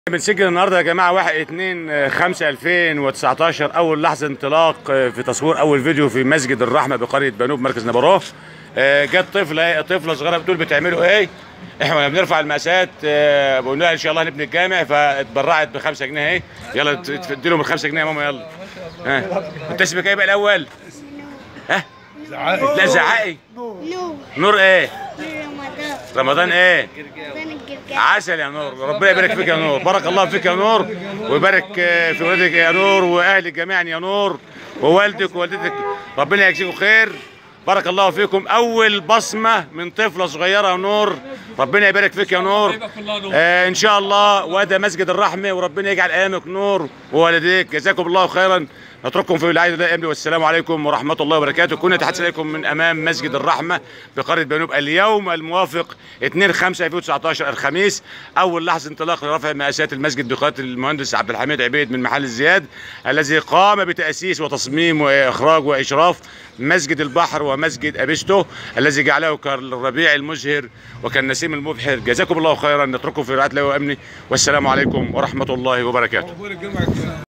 بنسجل النهارده يا جماعه 1 2 5 2019 اول لحظه انطلاق في تصوير اول فيديو في مسجد الرحمه بقريه بنوب مركز نبروه آه، جت طفله طفله صغيره بتقول بتعملوا ايه؟ احنا بنرفع المقاسات آه، بقول لها ان شاء الله نبني الجامع فاتبرعت ب 5 جنيه اهي يلا تدي لهم ال 5 جنيه يا ماما يلا ها انت اسمك ايه بقى الاول؟ ها؟ لا زعقي نور نور ايه؟ رمضان رمضان ايه؟ رمضان الجرجال عسل يا نور ربنا يبارك فيك يا نور بارك الله فيك يا نور ويبارك آه، في ولادك يا نور واهلك جميعا يا نور ووالدك ووالدتك ربنا يجزيكم خير بارك الله فيكم اول بصمه من طفله صغيره يا نور ربنا يبارك فيك يا نور آه ان شاء الله وده مسجد الرحمه وربنا يجعل ايامك نور ووالديك جزاكم الله خيرا نترككم في ولايه الله الامن والسلام عليكم ورحمه الله وبركاته كنا تحت اليكم من امام مسجد الرحمه بقريه بنوب اليوم الموافق 2 5 2019 الخميس اول لحظه انطلاق لرفع مقاسات المسجد بقياده المهندس عبد الحميد عبيد من محل الزياد الذي قام بتاسيس وتصميم واخراج واشراف مسجد البحر ومسجد ابيستو الذي جعله كالربيع المزهر وكالنسيم المبحر جزاكم الله خيرا نترككم في رعايه الله وامنه والسلام عليكم ورحمه الله وبركاته